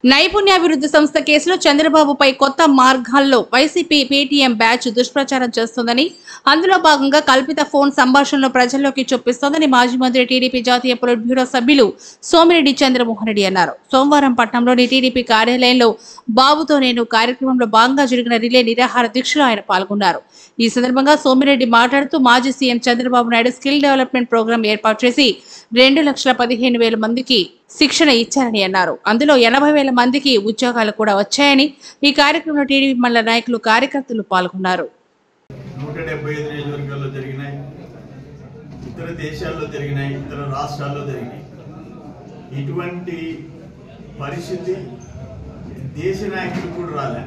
నైపుణ్యాభివృద్ధి సంస్థ కేసులో చంద్రబాబుపై కొత్త మార్గాల్లో వైసీపీ పేటీఎం బ్యాచ్ దుష్ప్రచారం చేస్తోందని అందులో భాగంగా కల్పిత ఫోన్ సంభాషణలు ప్రజల్లోకి చొప్పిస్తోందని మాజీ మంత్రి టీడీపీ జాతీయ పొలిట్ బ్యూరో సభ్యులు సోమిరెడ్డి చంద్రమోహన్ రెడ్డి అన్నారు సోమవారం పట్నంలోని టీడీపీ కార్యాలయంలో బాబుతో నేను కార్యక్రమంలో భాగంగా జరిగిన రిలే నిరాహార దీక్షలో ఆయన పాల్గొన్నారు ఈ సందర్భంగా సోమిరెడ్డి మాట్లాడుతూ మాజీ CM Chandrababu Naidu skill development program ఏర్పాటు చేసి రెండు లక్షల పదిహేను వేల మందికి శిక్షణ ఇచ్చారని అన్నారు అందులో ఎనభై వేల మందికి ఉద్యోగాలు కూడా వచ్చాయని ఈ కార్యక్రమంలో టీడీపీ మండల నాయకులు కార్యకర్తలు పాల్గొన్నారు నూట డెబ్బై ఐదు నియోజకవర్గాల్లో జరిగినాయి ఇతర దేశాల్లో జరిగినాయి ఇతర రాష్ట్రాల్లో జరిగినాయి ఇటువంటి పరిస్థితి దేశ నాయకులు కూడా రాలే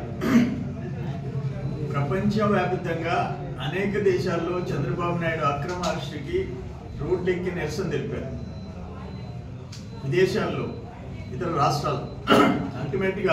ప్రపంచవ్యాప్తంగా అనేక దేశాల్లో చంద్రబాబు నాయుడు అక్రమ అరెస్టుకి రోడ్లెక్కి నిరసన తెలిపారు విదేశాల్లో ఇతర రాష్ట్రాలు అల్టిమేట్గా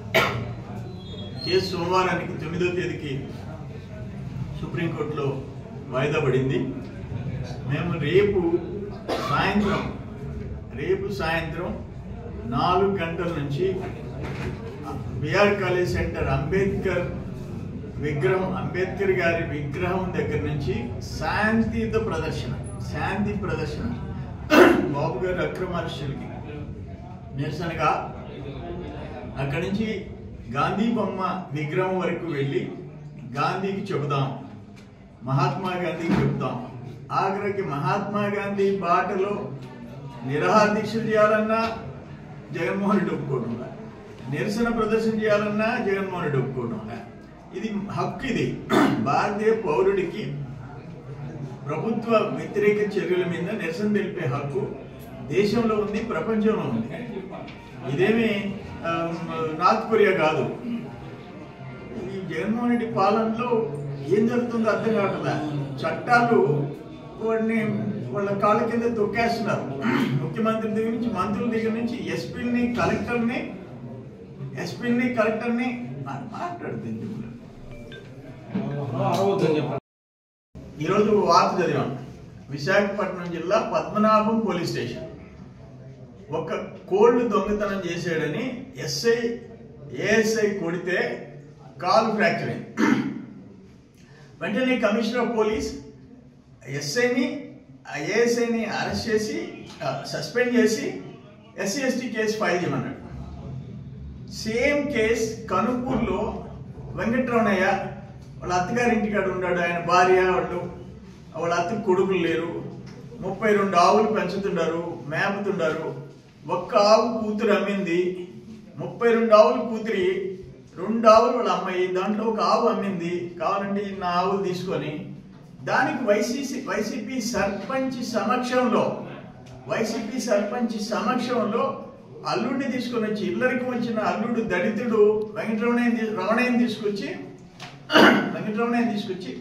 కేసు సోమవారానికి తొమ్మిదో తేదీకి సుప్రీంకోర్టులో వాయిదా పడింది మేము రేపు సాయంత్రం రేపు సాయంత్రం నాలుగు గంటల నుంచి బిఆర్ కాలేజ్ సెంటర్ అంబేద్కర్ విగ్రహం అంబేద్కర్ గారి విగ్రహం దగ్గర నుంచి శాంతియుత ప్రదర్శన శాంతి ప్రదర్శన బాబు గారి అక్రమార్షులకి నిరసనగా అక్కడి నుంచి గాంధీ బొమ్మ విగ్రహం వరకు వెళ్ళి గాంధీకి చెబుదాం మహాత్మా గాంధీకి చెబుతాం ఆఖరికి మహాత్మా గాంధీ బాటలో నిరహార దీక్షలు చేయాలన్నా జగన్మోహన్ రెడ్డి ఒప్పుకోవడం లే. నిరసన ప్రదర్శన చేయాలన్నా జగన్మోహన్ రెడ్డి ఒప్పుకోవడం లే. ఇది హక్కు ఇది భారతీయ పౌరుడికి ప్రభుత్వ వ్యతిరేక చర్యల మీద నిరసన తెలిపే హక్కు దేశంలో ఉంది ప్రపంచంలో ఉంది ఇదేమి ఆ, నార్త్ కొరియా కాదు ఈ జగన్మోహన్ రెడ్డి పాలనలో ఏం జరుగుతుందో అర్థం కావట్లే చట్టాలు వాడిని వాళ్ళ కాళ్ళ కింద తొక్కేస్తున్నారు ముఖ్యమంత్రి దగ్గర నుంచి మంత్రుల దగ్గర నుంచి ఎస్పీని కలెక్టర్ని ఎస్పీని కలెక్టర్ని మా- మాట్లాడుతుంది ఈరోజు వార్త చదివాం విశాఖపట్నం జిల్లా పద్మనాభం పోలీస్ స్టేషన్ ఒక కోళ్లు దొంగతనం చేశాడని ఎస్ఐ ఏఎస్ఐ కొడితే కాలు ఫ్రాక్చర్ అయింది వెంటనే కమిషనర్ ఆఫ్ పోలీస్ ఎస్ఐని ఏఎస్ఐని అరెస్ట్ చేసి సస్పెండ్ చేసి ఎస్సీ ఎస్టీ కేసు ఫైల్ చేయమన్నాడు సేమ్ కేస్ కనుపూర్లో వెంకట్రమణయ్య వాళ్ళ అత్తగారి ఇంటికాడ ఉన్నాడు ఆయన భార్య వాళ్ళు వాళ్ళ అత్త కొడుకులు లేరు ముప్పై రెండు ఆవులు పెంచుతుండారు మేపుతుండారు ఒక్క ఆవు కూతురు అమ్మింది ముప్పై రెండు ఆవులు కూతురి రెండు ఆవులు వాళ్ళ అమ్మాయి దాంట్లో ఒక ఆవు అమ్మింది కావాలంటే ఈ నా ఆవులు తీసుకొని దానికి వైసీసీ వైసీపీ సర్పంచ్ సమక్షంలో వైసీపీ సర్పంచ్ సమక్షంలో అల్లుడిని తీసుకొని వచ్చి ఇల్లరికి వచ్చిన అల్లుడు దళితుడు వెంకటరమణయ్య తీ- రమణయ్యని తీసుకొచ్చి వెంకటరమణయ్యని తీసుకొచ్చి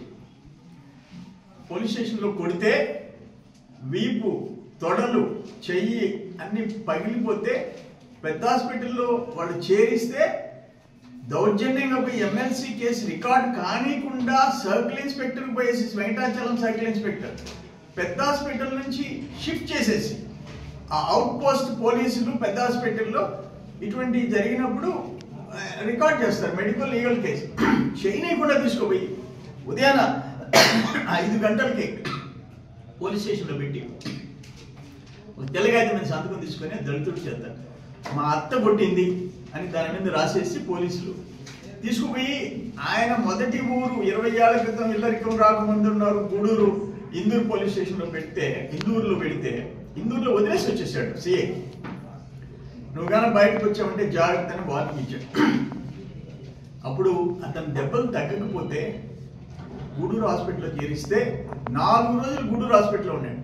పోలీస్ స్టేషన్లో కొడితే వీపు తొడలు చెయ్యి అన్ని పగిలిపోతే పెద్ద హాస్పిటల్లో వాళ్ళు చేరిస్తే దౌర్జన్యంగా పోయి ఎమ్మెల్సీ కేసు రికార్డ్ కానీకుండా సర్కిల్ ఇన్స్పెక్టర్ పోయేసి వెంకటాచలం సర్కిల్ ఇన్స్పెక్టర్ పెద్ద హాస్పిటల్ నుంచి షిఫ్ట్ చేసేసి ఆ అవుట్ పోస్ట్ పోలీసులు పెద్ద హాస్పిటల్లో ఇటువంటి జరిగినప్పుడు ఆ, రికార్డ్ చేస్తారు మెడికల్ లీగల్ కేసు చేయనీయకుండా తీసుకోపోయి ఉదయాన ఐదు గంటలకి పోలీస్ స్టేషన్లో పెట్టి ఒక తెల్లగాయత మీద సంతకం తీసుకొని దళితుడు చేస్తారు మా అత్త కొట్టింది అని దాని మీద రాసేసి పోలీసులు తీసుకుపోయి ఆయన మొదటి ఊరు ఇరవై ఏళ్ల క్రితం ఇల్లరికం రాకముందు ఉన్నారు గూడూరు ఇందూరు పోలీస్ స్టేషన్లో పెడితే ఇందూరులో పెడితే ఇందూరులో వదిలేసి వచ్చేసాడు సిఐ నువ్వు కానీ బయటకు వచ్చావంటే జాగ్రత్త అని వార్నింగ్ ఇచ్చాడు అప్పుడు అతని దెబ్బలు తగ్గకపోతే గూడూరు హాస్పిటల్లో చేరిస్తే నాలుగు రోజులు గూడూరు హాస్పిటల్లో ఉన్నాడు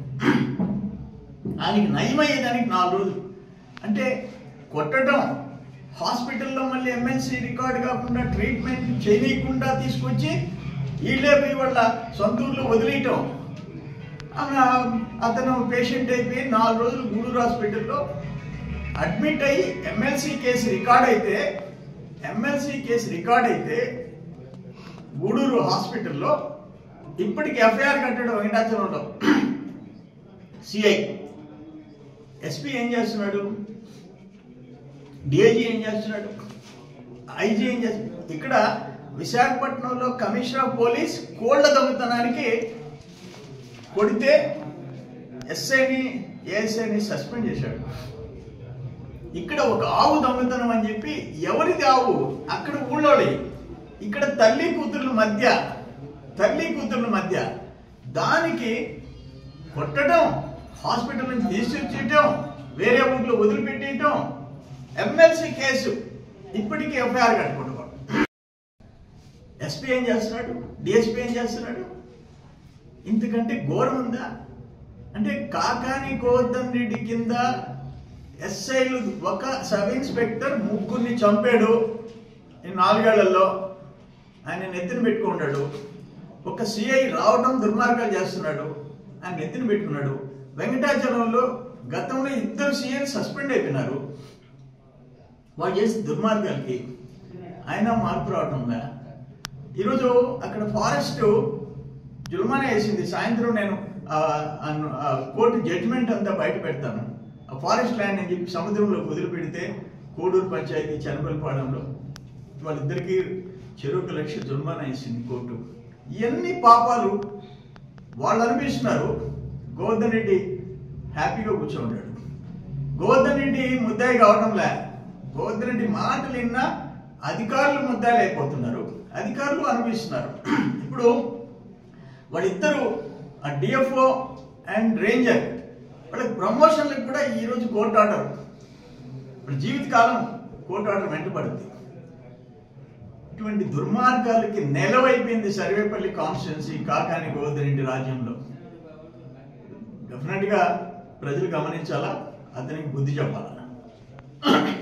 ఆయనకి నయమయ్యేదానికి నాలుగు రోజులు అంటే కొట్టడం హాస్పిటల్లో మళ్ళీ ఎమ్మెల్సీ రికార్డ్ కాకుండా ట్రీట్మెంట్ చేయకుండా తీసుకొచ్చి వీళ్ళే పోయి వాళ్ళ సొంత ఊర్లో వదిలేయటం ఆమె అతను పేషెంట్ అయిపోయి నాలుగు రోజులు గూడూరు హాస్పిటల్లో అడ్మిట్ అయ్యి ఎమ్మెల్సీ కేసు రికార్డ్ అయితే ఎమ్మెల్సీ కేసు రికార్డ్ అయితే గూడూరు హాస్పిటల్లో ఇప్పటికి ఎఫ్ఐఆర్ కట్టడం వెంకటాచలంలో సిఐ ఎస్పీ ఏం చేస్తున్నాడు డిఐజీ ఏం చేస్తున్నాడు ఐజీ ఏం చేస్తున్నాడు ఇక్కడ విశాఖపట్నంలో కమిషనర్ ఆఫ్ పోలీస్ కోళ్ల దొంగతనానికి కొడితే ఎస్ఐని ఏఎస్ఐని సస్పెండ్ చేశాడు ఇక్కడ ఒక ఆవు దొంగతనం అని చెప్పి ఎవరిది ఆవు అక్కడ ఊళ్ళోడి ఇక్కడ తల్లి కూతుర్ల మధ్య తల్లి కూతుర్ల మధ్య దానికి కొట్టడం హాస్పిటల్ నుంచి తీసుకొచ్చేయటం వేరే ఊర్లో వదిలిపెట్టేయటం ఎమ్మెల్సీ కేసు ఇప్పటికీ ఎఫ్ఐఆర్ కట్టుకుంటున్నాడు ఎస్పీ ఏం చేస్తున్నాడు డిఎస్పీ ఏం చేస్తున్నాడు ఇంతకంటే ఘోరం ఉందా అంటే కాకాని గోవర్ధన్ రెడ్డి కింద ఎస్ఐలు ఒక సబ్ ఇన్స్పెక్టర్ ముగ్గురిని చంపాడు ఈ నాలుగేళ్లలో ఆయన నెత్తిన పెట్టుకున్నాడు ఒక సిఐ రావడం దుర్మార్గాలు చేస్తున్నాడు ఆయన నెత్తిన పెట్టుకున్నాడు వెంకటాచలంలో గతంలో ఇద్దరు సీఐలు సస్పెండ్ అయిపోయినారు వాళ్ళు చేసిన దుర్మార్గాలకి ఆయన మార్పు రావటం ఉందా ఈరోజు అక్కడ ఫారెస్ట్ జుల్మానే వేసింది సాయంత్రం నేను ఆ, ఆ, ఆ, కోర్టు జడ్జిమెంట్ అంతా బయట పెడతాను ఆ ఫారెస్ట్ ల్యాండ్ అని చెప్పి సముద్రంలో వదిలిపెడితే కోడూరు పంచాయతీ చనపల్లిపాడంలో వాళ్ళిద్దరికీ చెరువుకు లక్ష జుల్మానా వేసింది కోర్టు ఇవన్నీ పాపాలు వాళ్ళు అనిపిస్తున్నారు గోవర్ధన్ రెడ్డి హ్యాపీగా కూర్చోండాడు గోవర్ధన్ రెడ్డి ముద్దాయి కావడంలే గోవర్ధన్ రెడ్డి మాటలు విన్నా అధికారులు ముద్దాయిలు అయిపోతున్నారు అధికారులు అనిపిస్తున్నారు ఇప్పుడు వాళ్ళిద్దరూ ఆ డిఎఫ్ఓ అండ్ రేంజర్ వాళ్ళకి ప్రమోషన్లకు కూడా ఈరోజు కోర్టు ఆర్డర్ ఇప్పుడు జీవితకాలం కోర్టు ఆర్డర్ వెంటబడుతుంది ఇటువంటి దుర్మార్గాలకి నెలవైపోయింది సర్వేపల్లి కాన్స్టిట్యున్సీ కాకాని గోవర్ధన్ రెడ్డి రాజ్యంలో డెఫినెట్ గా ప్రజలు గమనించాలా అతనికి బుద్ధి చెప్పాలా